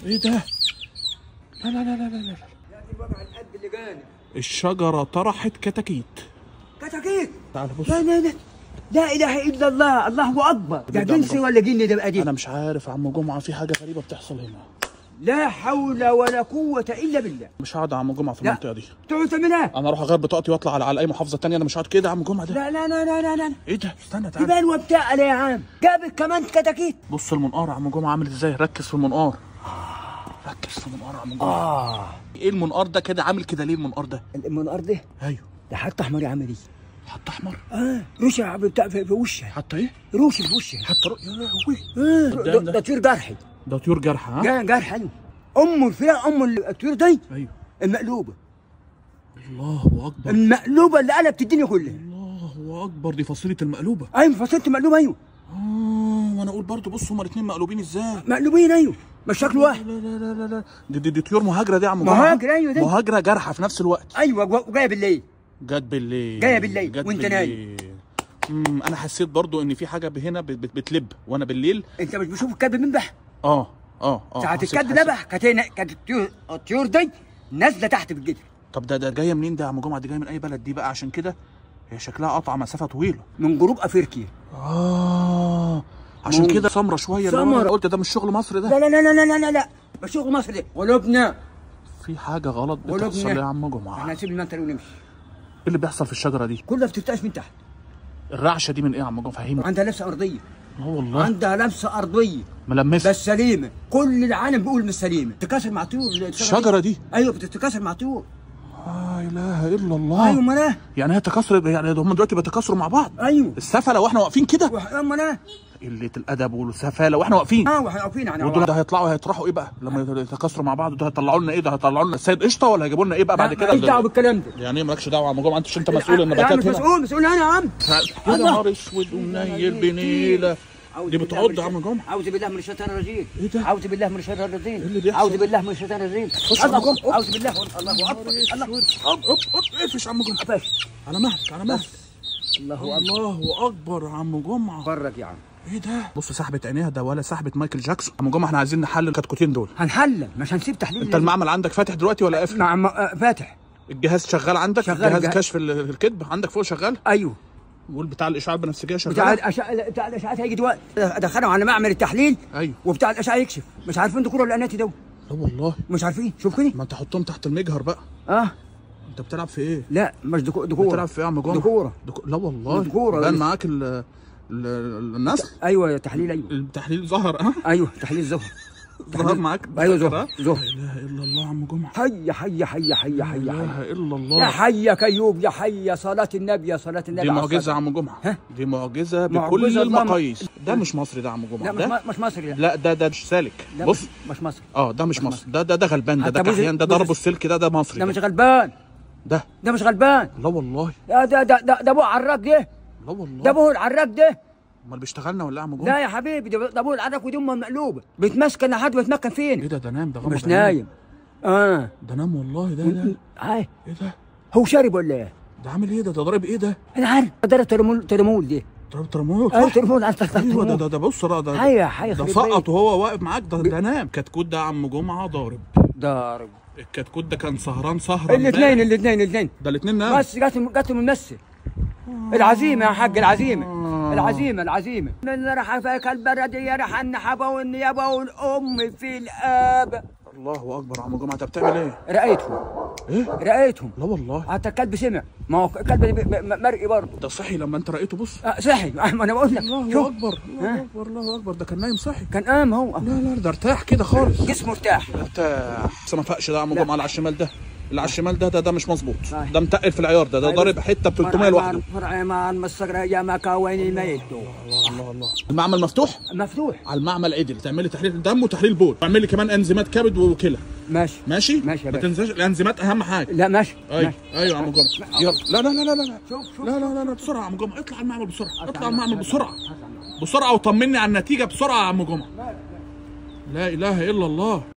ايه ده لا لا لا لا لا لا الوضع القد اللي جاني الشجره طرحت كتاكيت كتاكيت تعال بص لا لا لا لا اله الا الله الله اكبر ده بجد جنسي عمرو. ولا جني ده بقى دي انا مش عارف يا عم جمعه في حاجه غريبه بتحصل هنا لا حول ولا قوه الا بالله مش هقعد يا عم جمعه في لا. المنطقه دي تقعد تعمل ايه؟ انا اروح اغير بطاقتي واطلع على, على اي محافظه تانية انا مش هقعد كده يا عم جمعه ده لا لا لا لا لا لا ايه ده استنى دي تعالى بلوه بتاع يا عم جابت كمان كتاكيت بص المنقار يا عم جمعه عامل ازاي ركز في المنقار ركز في المنقار يا عم جمعه اه ايه المنقار ده كده عامل كده ليه المنقار ده المنقار ده ايوه ده حتى احمر يا عم دي حط احمر اه روشه بتاع في في وشها حتى ايه روشه في وشها حتى رو... يا لهوي آه، ده- ده ده. ده طيور جرحي ده طيور جرح ها جا- جرح حلو ام الفئه ام الطيور دي ايوه المقلوبه الله اكبر المقلوبه اللي قلبت الدنيا كلها الله اكبر دي فصيله المقلوبه ايوه فصلت مقلوبه ايوه اه وانا اقول برضو بص هما الاثنين مقلوبين ازاي مقلوبين ايوه مش شكل واحد لا لا لا لا لا دي, دي, دي طيور مهاجره دي يا عم جمعة. مهاجرة، أيوة دي. مهاجره جارحه في نفس الوقت ايوه و- وجايه بالليل جت بالليل جاية بالليل جت وانت بالليل. امم انا حسيت برضو ان في حاجه هنا بت- بت- بتلب وانا بالليل انت مش بتشوف الكلب بينبح اه اه اه ساعة حسيت- الكلب حسيت. نبح كانت هنا- كانت الطيور الطيور دي نازله تحت في الجدر طب ده ده جايه منين ده يا عم جمعه دي جايه من اي بلد دي بقى عشان كده هي شكلها قطع مسافه طويله من جنوب افريقيا اه عشان مم. كده سمره شويه اللي هو سمرة. أنا قلت ده مش شغل مصر ده لا لا لا لا لا لا لا مش شغل مصر ده ولبنى في حاجه غلط ولبنى. بتحصل يا عم جمعه احنا ايه هنسيب المنتل ونمشي اللي بيحصل في الشجره دي كلها بترتعش من تحت الرعشه دي من ايه يا عم جمعه فهمني عندها لبسه ارضيه اه والله عندها لبسه ارضيه ملمسه بس سليمه كل العالم بيقول مش سليمه تتكاثر مع طيور الشجره دي ايوه بتتكاثر مع طيور لا اله الا الله ايوه امال ايه يعني هي تكاثر يعني هم دلوقتي بيتكاثروا مع بعض ايوه السفله واحنا واقفين كده وح- امال ايه قله الادب والسفاله واحنا واقفين اه واحنا واقفين يعني ودول ده هيطلعوا هيطرحوا ايه بقى لما يتكاثروا مع بعض ده هيطلعوا لنا ايه ده هيطلعوا لنا السيد قشطه ولا هيجيبوا لنا ايه بقى بعد كده ماليش دعوه بالكلام ده يعني ايه مالكش دعوه يا عم جمعه انت مش انت مسؤول لا، النباتات مش هنا مسؤول مسؤول انا يا عم يا الله. نهار اسود ومنيل بنيله دي بتعض يا عم جمعه اعوذ بالله من الشيطان الرجيم إيه ده؟ اعوذ بالله من الشيطان الرجيم اللي بيحصل؟ اعوذ بالله من الشيطان الرجيم خش يا عم الله جمعة. اعوذ بالله الله اكبر الله هوب هوب هوب اقفش يا عم جمعه قفش على مهلك على مهلك الله اكبر الله اكبر يا عم جمعه فرج يا عم ايه ده بص سحبه عينيها ده ولا سحبه مايكل جاكسون عم جمعه احنا عايزين نحلل الكتكوتين دول هنحلل مش هنسيب تحليل انت المعمل عندك فاتح دلوقتي ولا قافل مع مع- فاتح الجهاز شغال عندك شغال جهاز الجهاز. كشف ال- الكذب عندك فوق شغال ايوه والبتاع الاشعاع البنفسجيه شغال بتاع الاشعه بتاع الاشعاعات هيجي دلوقتي ادخلهم على معمل التحليل ايوه وبتاع الاشعه يكشف مش عارفين دكتور ولا اناتي دول لا والله مش عارفين شوف كده ما انت حطهم تحت المجهر بقى اه انت بتلعب في ايه لا مش دكو- بتلعب دكوره في ايه يا عم جمعه دكورة. دكو... لا والله دكورة. بان معاك ال... ال... ال- النسل ايوه تحليل ايوه التحليل ظهر ها ايوه تحليل زهر ظهر معاك ايوه ظهر، زهر ها؟ زهر لا اله الا الله يا عم جمعه حي حي حي حي لا حي حي اله الا يا الله حي يا كيوب يا حي يا صلاة النبي يا صلاة النبي دي على معجزه يا الصلاة. عم جمعه ها؟ دي معجزه بكل معجزة الله- المقاييس ده مش مصري ده يا عم جمعه لا مش, ده ما- مش مصري لا, لا ده ده مش سالك لا بص مش, مش مصري اه ده مش مصري ده ده ده غلبان ده حتى ده بوز- كحيان ده بوز- ضربه السلك ده ده مصري ده مش ده, غلبان ده ده مش غلبان لا والله ده ده ده ده, ده ابو عراك ده لا والله ده ابو العراك ده امال بيشتغلنا ولا إيه يا عم جمعه لا يا حبيبي ده ده ابو العراك ودي امه مقلوبه بيتمسكن لحد بيتمكن ايه فين ده ده نام ده غمض مش عينيه. نايم اه ده نام والله ده ده هاي ايه ده هو شارب ولا ايه؟ ده عامل ايه ده ده ضارب ايه ده انا عارف ده ترمول ترمول دي ضرب ترموت ايوه صح ترمول على ايوه ده ده ده بص ده ده حي حي ده خرب سقط بيت. وهو واقف معاك ده ده نام كتكوت ده يا عم جمعه ضارب ضارب الكتكوت ده كان سهران سهره الاثنين امبارح. الاثنين الاثنين ده الاثنين نام بس جات جات الممثل العزيمه يا حاج العزيمه العزيمه العزيمه من رح فيك البرد يرح النحبه والنيابه والام في الاب الله اكبر يا عم جمعه انت بتعمل ايه رأيتهم ايه رأيتهم لا والله حتى الكلب سمع ما هو الكلب ب- ب- مرئي برضه ده صحي لما انت رأيته بص آه، صحي ما انا بقول لك الله شوف اكبر الله ها؟ اكبر الله اكبر ده كان نايم صحي كان قام هو لا لا ده ارتاح كده خالص جسمه ارتاح ارتاح بس ما فاقش ده يا عم لا. جمعه اللي على الشمال ده اللي على الشمال ده ده ده مش مظبوط صحيح. ده متقل في العيار ده ده أيوة. ضارب حته ب 300 لوحده فرع مع المسكرة يا مكاوين ميتو الله الله الله المعمل مفتوح مفتوح على المعمل عدل تعملي تحليل دم وتحليل بول تعملي كمان انزيمات كبد وكلى ماشي ماشي ماشي يا ما باشا. تنساش الانزيمات اهم حاجه لا ماشي ايوه ماشي. ايوه يا عم جمعه يلا لا لا لا لا لا شوف شوف لا لا لا لا بسرعه يا عم جمعه اطلع على المعمل بسرعه اطلع على المعمل بسرعه بسرعه وطمني على النتيجه بسرعه يا عم جمعه لا اله الا الله